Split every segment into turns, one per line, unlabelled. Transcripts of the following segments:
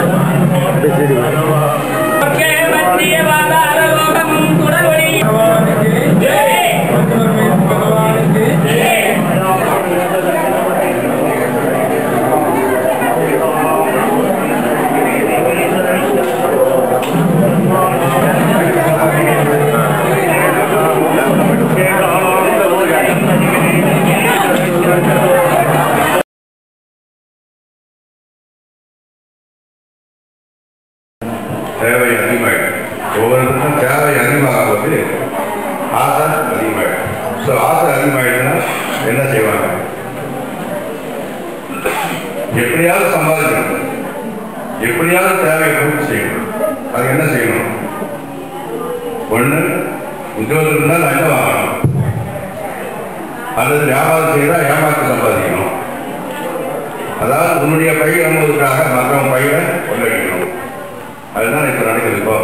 தேவை அதிகமாயிடும் ஒவ்வொருத்தருக்கும் தேவை அதிகமாகும் போது ஆசை அதிகமாயிடும் ஸோ ஆசை அதிகமாயிடுச்சுன்னா என்ன செய்வாங்க எப்படியாவது சம்பாதிக்கணும் எப்படியாவது தேவையை பூர்த்தி செய்யணும் அது என்ன செய்யணும் ஒன்று உத்தியோகத்தில் இருந்தால் லஞ்சம் வாங்கணும் அல்லது வியாபாரம் செய்தால் ஏமாற்றி சம்பாதிக்கணும் அதாவது உன்னுடைய பயிர் என்பதற்காக மற்றவன் பயிரை கொள்ளடிக்கணும் அதுதான் இப்போ நடக்குது இப்போ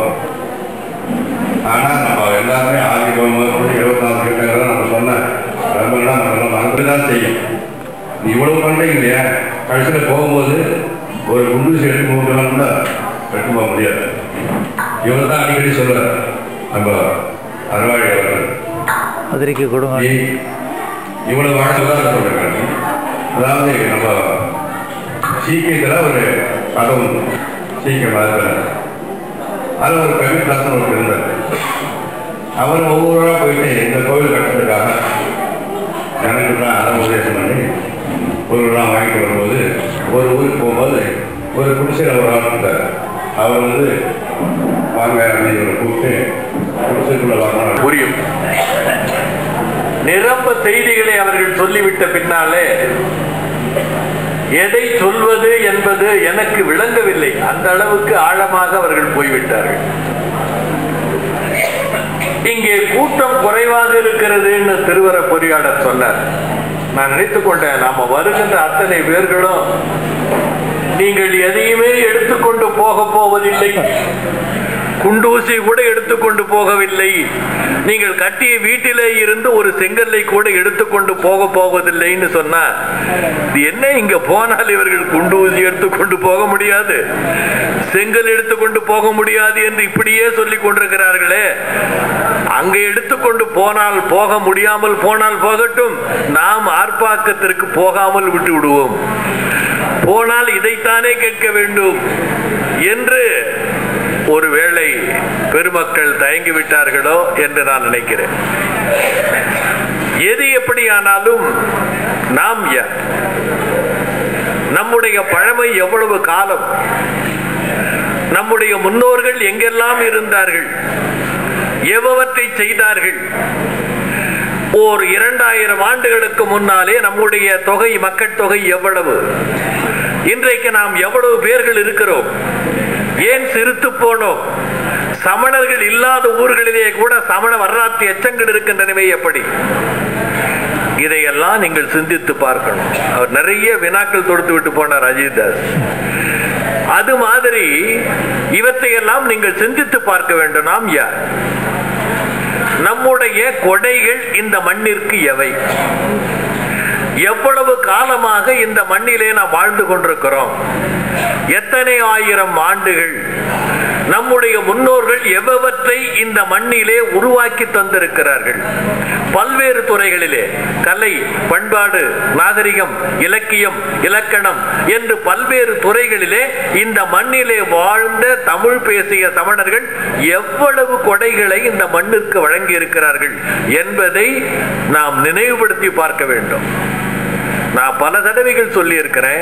ஆனால் நம்ம எல்லாருமே ஆதிக்கம் இருபத்தி நாலு திட்டங்கள் நம்ம சொன்ன ரொம்பலாம் நம்ம மறந்து தான் செய்யும் நீ இவ்வளவு பண்ணுறீங்க இல்லையா கடைசியில் போகும்போது ஒரு குண்டூசி எடுத்து போகலாம் கூட எடுத்து போக முடியாது இவர் தான் அடிக்கடி சொல்லுவார் நம்ம அறுவாழி அவர்கள்
மதுரைக்கு கொடுங்க
நீ இவ்வளவு வாழ்க்கை சொல்லிருக்காங்க அதாவது நம்ம சீக்கியத்தில் ஒரு படம் உண்டு. சீக்கிய மதத்தில் அதில் ஒரு கவிதாசன் ஒருத்தர் இருந்தார் அவர் ஒவ்வொரு ஊரா போயிட்டு இந்த கோவில் கட்டுறதுக்காக எனக்கு தான் அதை உபதேசம் பண்ணி பொருள்லாம் வாங்கிட்டு வரும்போது ஒரு ஊருக்கு போகும்போது ஒரு குடிசையில் ஒரு ஆள் இருந்தார் அவர் வந்து வாங்க அப்படின்னு இவரை கூப்பிட்டு குடிசைக்குள்ளே வாங்க
புரியும் நிரம்ப செய்திகளை அவர்கள் சொல்லிவிட்ட பின்னாலே எதை சொல்வது என்பது எனக்கு விளங்கவில்லை அந்த அளவுக்கு ஆழமாக அவர்கள் போய்விட்டார்கள் இங்கே கூட்டம் குறைவாக இருக்கிறதுன்னு திருவர பொறியாளர் சொன்னார் நான் நினைத்துக் கொண்டேன் நாம வருகின்ற அத்தனை பேர்களும் நீங்கள் எதையுமே எடுத்துக்கொண்டு போக போவதில்லை குண்டூசி கூட எடுத்துக்கொண்டு போகவில்லை நீங்கள் கட்டிய வீட்டிலே இருந்து ஒரு செங்கல்லை கூட எடுத்துக்கொண்டு போக போவதில்லைன்னு சொன்னா இது என்ன இங்க போனால் இவர்கள் குண்டூசி எடுத்துக்கொண்டு போக முடியாது செங்கல் எடுத்துக்கொண்டு போக முடியாது என்று இப்படியே சொல்லிக் கொண்டிருக்கிறார்களே அங்க எடுத்துக்கொண்டு போனால் போக முடியாமல் போனால் போகட்டும் நாம் ஆர்ப்பாக்கத்திற்கு போகாமல் விட்டு விடுவோம் போனால் இதைத்தானே கேட்க வேண்டும் என்று ஒருவேளை பெருமக்கள் தயங்கி விட்டார்களோ என்று நான் நினைக்கிறேன் எது எப்படியானாலும் நாம் யார் நம்முடைய பழமை எவ்வளவு காலம் நம்முடைய முன்னோர்கள் எங்கெல்லாம் இருந்தார்கள் எவ்வவற்றை செய்தார்கள் ஓர் இரண்டாயிரம் ஆண்டுகளுக்கு முன்னாலே நம்முடைய தொகை மக்கள் தொகை எவ்வளவு இன்றைக்கு நாம் எவ்வளவு பேர்கள் இருக்கிறோம் ஏன் சிரித்து போனோம் சமணர்கள் இல்லாத ஊர்களிலே கூட சமண வரலாற்று எச்சங்கள் இருக்கின்றனவே எப்படி இதையெல்லாம் நீங்கள் சிந்தித்து பார்க்கணும் அவர் நிறைய வினாக்கள் தொடுத்து விட்டு போனார் அஜித்தாஸ் அது மாதிரி இவற்றையெல்லாம் நீங்கள் சிந்தித்து பார்க்க வேண்டும் நாம் யார் நம்முடைய கொடைகள் இந்த மண்ணிற்கு எவை எவ்வளவு காலமாக இந்த மண்ணிலே நாம் வாழ்ந்து கொண்டிருக்கிறோம் எத்தனை ஆயிரம் ஆண்டுகள் நம்முடைய முன்னோர்கள் எவ்வவற்றை இந்த மண்ணிலே உருவாக்கி தந்திருக்கிறார்கள் பல்வேறு துறைகளிலே கலை பண்பாடு நாகரிகம் இலக்கியம் இலக்கணம் என்று பல்வேறு துறைகளிலே இந்த மண்ணிலே வாழ்ந்த தமிழ் பேசிய சமணர்கள் எவ்வளவு கொடைகளை இந்த மண்ணிற்கு வழங்கி இருக்கிறார்கள் என்பதை நாம் நினைவுபடுத்தி பார்க்க வேண்டும் நான் பல தடவைகள் சொல்லியிருக்கிறேன்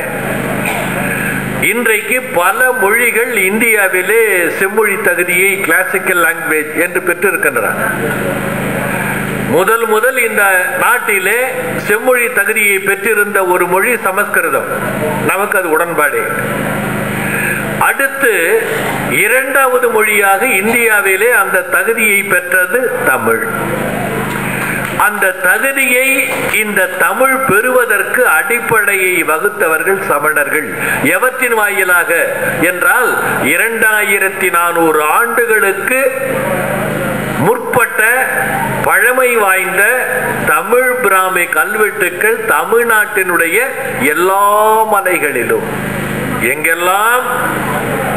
இன்றைக்கு பல மொழிகள் இந்தியாவிலே செம்மொழி தகுதியை கிளாசிக்கல் லாங்குவேஜ் என்று பெற்றிருக்கின்றன முதல் முதல் இந்த நாட்டிலே செம்மொழி தகுதியை பெற்றிருந்த ஒரு மொழி சமஸ்கிருதம் நமக்கு அது உடன்பாடே அடுத்து இரண்டாவது மொழியாக இந்தியாவிலே அந்த தகுதியை பெற்றது தமிழ் அந்த தகுதியை இந்த தமிழ் பெறுவதற்கு அடிப்படையை வகுத்தவர்கள் சமணர்கள் எவற்றின் வாயிலாக என்றால் இரண்டாயிரத்தி நானூறு ஆண்டுகளுக்கு முற்பட்ட பழமை வாய்ந்த தமிழ் பிராமி கல்வெட்டுக்கள் தமிழ்நாட்டினுடைய எல்லா மலைகளிலும் எங்கெல்லாம்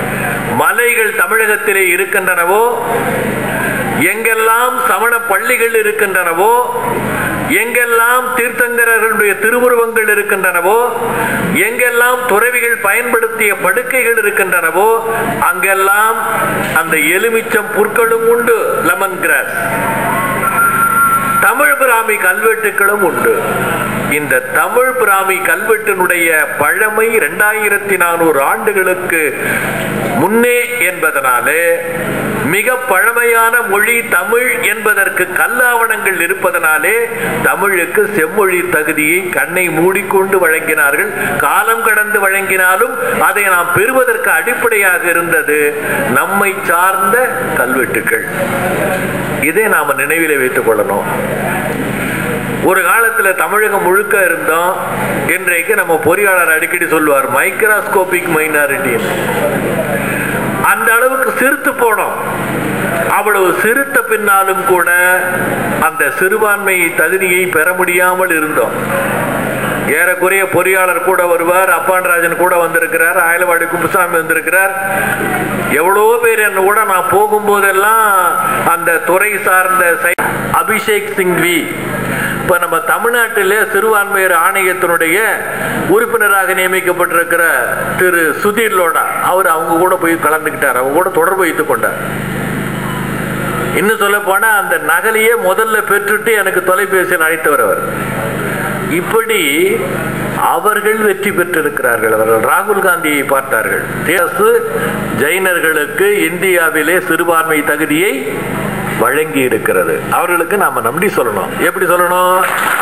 தமிழகத்திலே இருக்கின்றனவோ எங்கெல்லாம் சமண பள்ளிகள் இருக்கின்றனவோ எங்கெல்லாம் தீர்த்தங்கரர்களுடைய திருவுருவங்கள் இருக்கின்றனவோ எங்கெல்லாம் துறவிகள் பயன்படுத்திய படுக்கைகள் இருக்கின்றனவோ அங்கெல்லாம் அந்த எலுமிச்சம் புற்களும் உண்டு லெமன் கிராஸ் தமிழ் பிராமி கல்வெட்டுகளும் உண்டு இந்த தமிழ் பிராமி கல்வெட்டினுடைய பழமை இரண்டாயிரத்தி நானூறு ஆண்டுகளுக்கு முன்னே என்பதனாலே மிக பழமையான மொழி தமிழ் என்பதற்கு கல்லாவணங்கள் இருப்பதனாலே தமிழுக்கு செம்மொழி தகுதியை கண்ணை மூடிக்கொண்டு வழங்கினார்கள் காலம் கடந்து வழங்கினாலும் அதை நாம் பெறுவதற்கு அடிப்படையாக இருந்தது நம்மை சார்ந்த கல்வெட்டுகள் இதை நாம நினைவிலே வைத்துக் கொள்ளணும் ஒரு காலத்துல தமிழகம் முழுக்க இருந்தோம் இன்றைக்கு நம்ம பொறியாளர் அடிக்கடி சொல்லுவார் மைக்ராஸ்கோபிக் மைனாரிட்டி அந்த அளவுக்கு சிறுத்து போனோம் அவ்வளவு சிறுத்த பின்னாலும் கூட அந்த சிறுபான்மை தகுதியை பெற முடியாமல் இருந்தோம் ஏறக்குறைய பொறியாளர் கூட வருவார் அப்பான்ராஜன் கூட வந்திருக்கிறார் ஆயலவாடி குப்புசாமி வந்திருக்கிறார் எவ்வளவோ பேர் என்ன கூட நான் போகும்போதெல்லாம் அந்த துறை சார்ந்த சை- அபிஷேக் சிங்வி இப்ப நம்ம தமிழ்நாட்டிலே சிறுபான்மையர் ஆணையத்தினுடைய உறுப்பினராக நியமிக்கப்பட்டிருக்கிற திரு சுதீர் லோடா அவர் அவங்க கூட போய் கலந்துக்கிட்டார் அவங்க கூட தொடர்பு வைத்துக் கொண்டார் இன்னும் சொல்ல போனா அந்த நகலையே முதல்ல பெற்றுட்டு எனக்கு தொலைபேசியில் அழைத்தவர் அவர் இப்படி அவர்கள் வெற்றி பெற்றிருக்கிறார்கள் அவர்கள் ராகுல் காந்தியை பார்த்தார்கள் தேசு ஜைனர்களுக்கு இந்தியாவிலே சிறுபான்மை தகுதியை வழங்கி இருக்கிறது அவர்களுக்கு நாம நம்பி சொல்லணும் எப்படி சொல்லணும்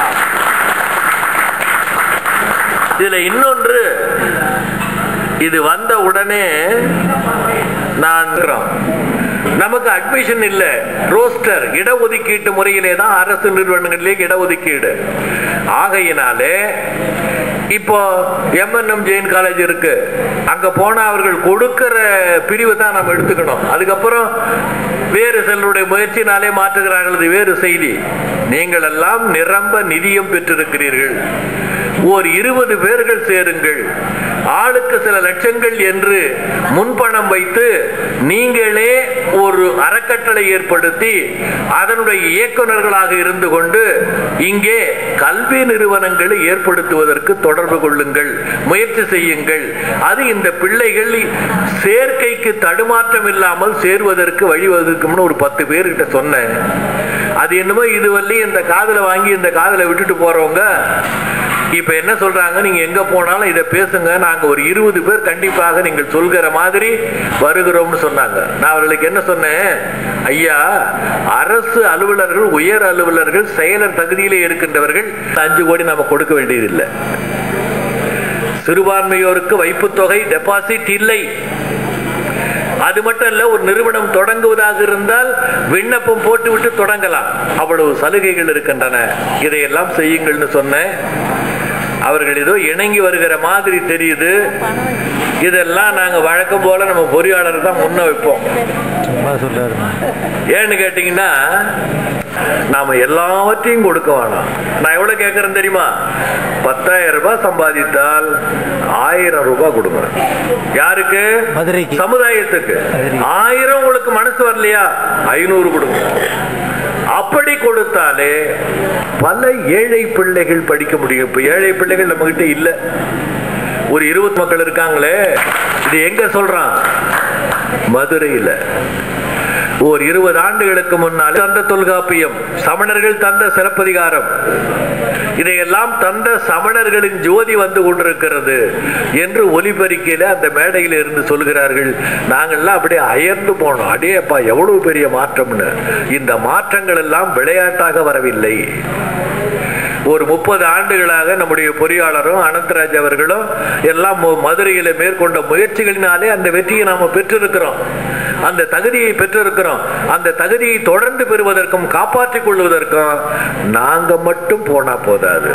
இதுல இன்னொன்று இது வந்த உடனே நான் நமக்கு அட்மிஷன் இல்ல ரோஸ்டர் இடஒதுக்கீட்டு முறையிலே தான் அரசு நிறுவனங்களிலே இடஒதுக்கீடு ஆகையினாலே இப்போ எம்என்எம் ஜெயின் காலேஜ் இருக்கு அங்க போனா அவர்கள் கொடுக்கிற பிரிவு தான் நம்ம எடுத்துக்கணும் அதுக்கப்புறம் வேறு சிலருடைய முயற்சினாலே மாற்றுகிறார்கள் அது வேறு செய்தி நீங்கள் எல்லாம் நிரம்ப நிதியம் பெற்றிருக்கிறீர்கள் ஓர் இருபது பேர்கள் சேருங்கள் ஆளுக்கு சில லட்சங்கள் என்று முன்பணம் வைத்து நீங்களே ஒரு அறக்கட்டளை ஏற்படுத்தி அதனுடைய இயக்குனர்களாக இருந்து கொண்டு இங்கே கல்வி நிறுவனங்களை ஏற்படுத்துவதற்கு தொடர்பு கொள்ளுங்கள் முயற்சி செய்யுங்கள் அது இந்த பிள்ளைகள் சேர்க்கைக்கு தடுமாற்றம் இல்லாமல் சேர்வதற்கு வழிவகுக்கும்னு ஒரு பத்து பேர்கிட்ட சொன்னேன் அது என்னமோ இதுவரையும் இந்த காதுல வாங்கி இந்த காதுல விட்டுட்டு போறவங்க இப்ப என்ன சொல்றாங்க நீங்க எங்க போனாலும் இதை பேசுங்க நாங்க ஒரு இருபது பேர் கண்டிப்பாக நீங்கள் சொல்கிற மாதிரி வருகிறோம்னு சொன்னாங்க நான் அவர்களுக்கு என்ன சொன்னேன் ஐயா அரசு அலுவலர்கள் உயர் அலுவலர்கள் செயலர் தகுதியிலே இருக்கின்றவர்கள் அஞ்சு கோடி நாம கொடுக்க வேண்டியதில்லை சிறுபான்மையோருக்கு வைப்புத் தொகை டெபாசிட் இல்லை அது மட்டும் இல்ல ஒரு நிறுவனம் தொடங்குவதாக இருந்தால் விண்ணப்பம் போட்டுவிட்டு தொடங்கலாம் அவ்வளவு சலுகைகள் இருக்கின்றன இதையெல்லாம் செய்யுங்கள்னு சொன்னேன் அவர்கள் ஏதோ இணங்கி வருகிற மாதிரி தெரியுது இதெல்லாம் நாங்க வழக்கம் போல நம்ம பொறியாளர் தான் முன்ன வைப்போம்
சும்மா சொல்றாரு
ஏன்னு கேட்டீங்கன்னா நாம எல்லாவற்றையும் கொடுக்க வேணாம் நான் எவ்வளவு கேட்கறேன் தெரியுமா பத்தாயிரம் ரூபாய் சம்பாதித்தால் ஆயிரம் ரூபாய் கொடுக்குறேன் யாருக்கு
மதுரைக்கு.
சமுதாயத்துக்கு
மதுரை.
ஆயிரம் உங்களுக்கு மனசு வரலையா ஐநூறு கொடுங்க அப்படி கொடுத்தாலே பல ஏழை பிள்ளைகள் படிக்க முடியும் இப்ப ஏழை பிள்ளைகள் நம்ம கிட்ட இல்ல ஒரு இருபது மக்கள் இருக்காங்களே இது எங்க சொல்றான் மதுரையில ஓர் இருபது ஆண்டுகளுக்கு முன்னால் தந்த தொல்காப்பியம் சமணர்கள் தந்த சிறப்பதிகாரம் இதையெல்லாம் தந்த சமணர்களின் ஜோதி வந்து கொண்டிருக்கிறது என்று ஒலிபெருக்கையில அந்த மேடையில இருந்து சொல்கிறார்கள் நாங்கள்லாம் அப்படியே அயர்ந்து போனோம் அடே அப்பா எவ்வளவு பெரிய மாற்றம்னு இந்த மாற்றங்கள் எல்லாம் விளையாட்டாக வரவில்லை ஒரு முப்பது ஆண்டுகளாக நம்முடைய பொறியாளரும் அனந்தராஜ் அவர்களும் எல்லாம் மு- மதுரையில மேற்கொண்ட முயற்சிகளினாலே அந்த வெற்றியை நாம பெற்றிருக்கிறோம் அந்த தகுதியை பெற்றிருக்கிறோம் அந்த தகுதியை தொடர்ந்து பெறுவதற்கும் காப்பாற்றிக் கொள்வதற்கும் நாங்க மட்டும் போனா போதாது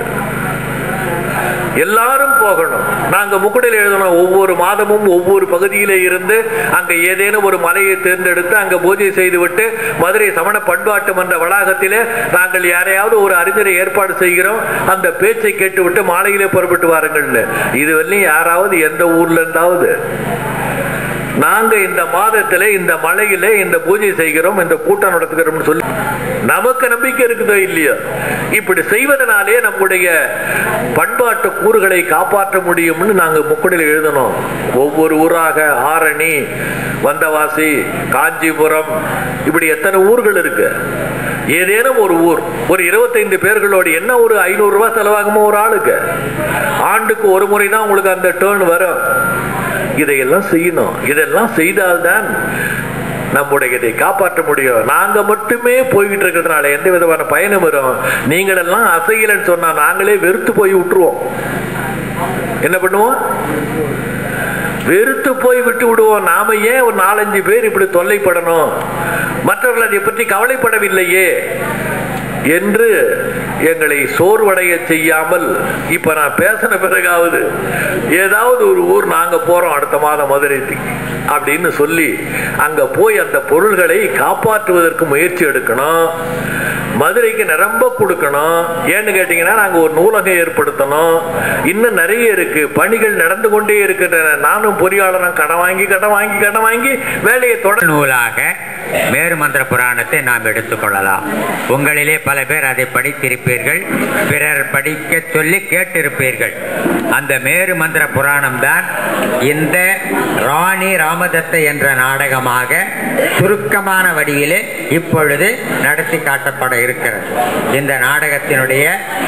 எல்லாரும் போகணும் நாங்க முக்குடையில் எழுதணும் ஒவ்வொரு மாதமும் ஒவ்வொரு பகுதியிலே இருந்து அங்க ஏதேனும் ஒரு மலையை தேர்ந்தெடுத்து அங்க பூஜை செய்துவிட்டு மதுரை சமண பண்பாட்டு மன்ற வளாகத்திலே நாங்கள் யாரையாவது ஒரு அறிஞரை ஏற்பாடு செய்கிறோம் அந்த பேச்சை கேட்டுவிட்டு மாலையிலே புறப்பட்டு வாருங்கள்னு இதுவரையும் யாராவது எந்த ஊர்ல இருந்தாவது நாங்க இந்த மாதத்திலே இந்த மலையிலே இந்த பூஜை செய்கிறோம் இந்த கூட்டம் நடத்துகிறோம்னு சொல்லி நமக்கு நம்பிக்கை இருக்குதோ இல்லையோ இப்படி செய்வதனாலே நம்முடைய பண்பாட்டு கூறுகளை காப்பாற்ற முடியும்னு நாங்க முக்கடில் எழுதணும் ஒவ்வொரு ஊராக ஆரணி வந்தவாசி காஞ்சிபுரம் இப்படி எத்தனை ஊர்கள் இருக்கு ஏதேனும் ஒரு ஊர் ஒரு இருபத்தைந்து பேர்களோடு என்ன ஒரு ஐநூறு ரூபாய் செலவாகுமோ ஒரு ஆளுக்கு ஆண்டுக்கு ஒரு முறை தான் உங்களுக்கு அந்த டேர்ன் வரும் இதையெல்லாம் செய்யணும் இதெல்லாம் செய்தால்தான் நம்முடைய இதை காப்பாற்ற முடியும் நாங்க மட்டுமே போய்கிட்டு இருக்கிறதுனால எந்த விதமான பயனும் வரும் நீங்களெல்லாம் அசையலன்னு சொன்னா நாங்களே வெறுத்து போய் விட்டுருவோம் என்ன பண்ணுவோம் வெறுத்து போய் விட்டு விடுவோம் நாம ஏன் ஒரு நாலஞ்சு பேர் இப்படி தொல்லைப்படணும் மற்றவர்கள் அதை பற்றி கவலைப்படவில்லையே என்று எங்களை சோர்வடைய செய்யாமல் இப்ப நான் பேசின பிறகாவது ஏதாவது ஒரு ஊர் நாங்க போறோம் அடுத்த மாதம் மதுரைக்கு அப்படின்னு சொல்லி அங்க போய் அந்த பொருள்களை காப்பாற்றுவதற்கு முயற்சி எடுக்கணும் மதுரைக்கு நிரம்ப கொடுக்கணும் ஏன்னு கேட்டீங்கன்னா நாங்க ஒரு நூலகம் ஏற்படுத்தணும் இன்னும் நிறைய இருக்கு பணிகள் நடந்து கொண்டே இருக்கின்றன நானும் பொறியாளரும் கடன் வாங்கி கடன் வாங்கி கடன் வாங்கி வேலையை தொடர்
நூலாக மேரு மந்திர புராணத்தை நாம் எடுத்துக்கொள்ளலாம் உங்களிலே பல பேர் அதை படித்திருப்பீர்கள் பிறர் படிக்க சொல்லி கேட்டிருப்பீர்கள் அந்த மேரு மந்திர புராணம் தான் இந்த ராணி ராமதத்தை என்ற நாடகமாக சுருக்கமான வடிவிலே இப்பொழுது நடத்தி காட்டப்பட இருக்கிறது இந்த நாடகத்தினுடைய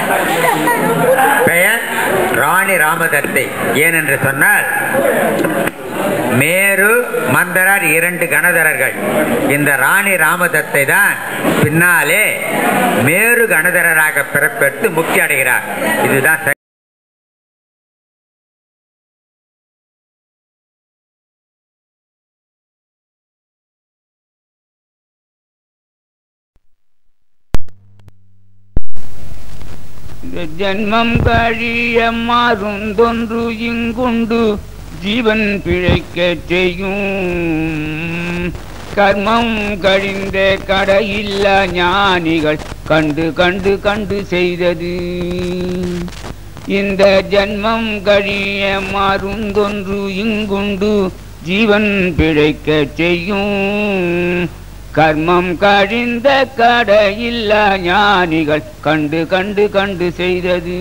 பெயர் ராணி ராமதத்தை ஏனென்று சொன்னால் மேரு மந்தரர் இரண்டு கணதரர்கள் இந்த ராணி ராமதத்தை தான் பின்னாலே மேரு கணதரராக பிறப்பெடுத்து முக்தி அடைகிறார் இதுதான் சரி.
ஜன்மம் கழிய மாறுந்தொன்று இங்குண்டு ஜீவன் பிழைக்கச் செய்யும் கர்மம் கழிந்த கடையில்ல ஞானிகள் கண்டு கண்டு கண்டு செய்தது இந்த ஜன்மம் கழிய மாறுந்தொன்று இங்குண்டு ஜீவன் பிழைக்கச் செய்யும் கர்மம் கழிந்த கடையில்ல ஞானிகள் கண்டு கண்டு கண்டு செய்தது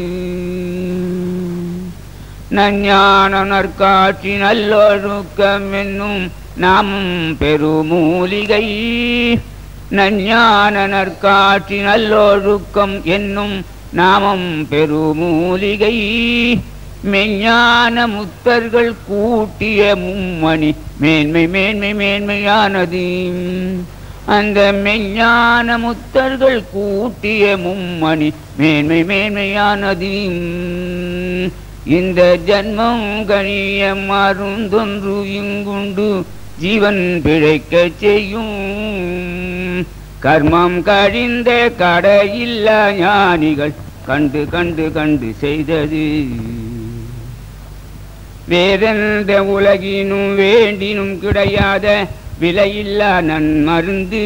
நஞ்ஞான நற்காட்சி நல்லொழுக்கம் என்னும் நாமும் பெருமூலிகை நஞ்ஞான நற்காட்சி நல்லொழுக்கம் என்னும் நாமம் பெருமூலிகை மெஞ்ஞான முத்தர்கள் கூட்டிய மும்மணி மேன்மை மேன்மை மேன்மையானது அந்த மெஞ்ஞான முத்தர்கள் கூட்டிய மும்மணி மேன்மை மேன்மையானது இந்த ஜன்மம் கழிய மருந்தொன்று இங்குண்டு ஜீவன் பிழைக்கச் செய்யும் கர்மம் கழிந்த கடையில்ல ஞானிகள் கண்டு கண்டு கண்டு செய்தது வேறெந்த உலகினும் வேண்டினும் கிடையாத விலையில்லா நன்மருந்து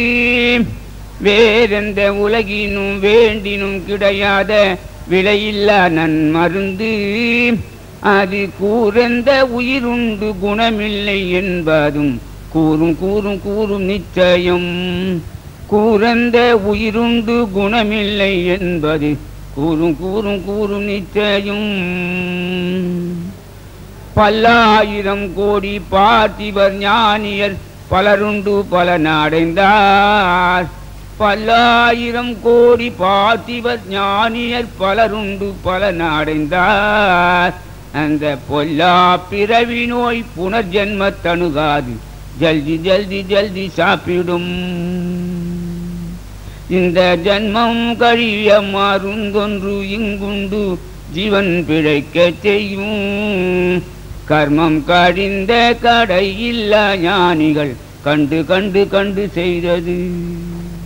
வேறெந்த உலகினும் வேண்டினும் கிடையாத விலையில்லா நன்மருந்து அது கூறெந்த உயிருண்டு குணமில்லை என்பதும் கூறும் கூறும் கூறும் நிச்சயம் கூறந்த உயிருண்டு குணமில்லை என்பது கூறும் கூறும் கூறும் நிச்சயம் பல்லாயிரம் கோடி பார்த்திவர் ஞானியர் பலருண்டு பல நாடைந்தார் பல்லாயிரம் கோடி பார்த்திவர் ஞானியர் பலருண்டு பல நாடைந்தார் அந்த பொல்லா பிறவி நோய் புனர்ஜென்ம தணுகாது ஜல்தி ஜல்தி ஜல்தி சாப்பிடும் இந்த ஜன்மம் கழிய மாறுந்தொன்று இங்குண்டு ஜீவன் பிழைக்கச் செய்யும் கர்மம் கழிந்த கடை இல்ல ஞானிகள் கண்டு கண்டு கண்டு செய்தது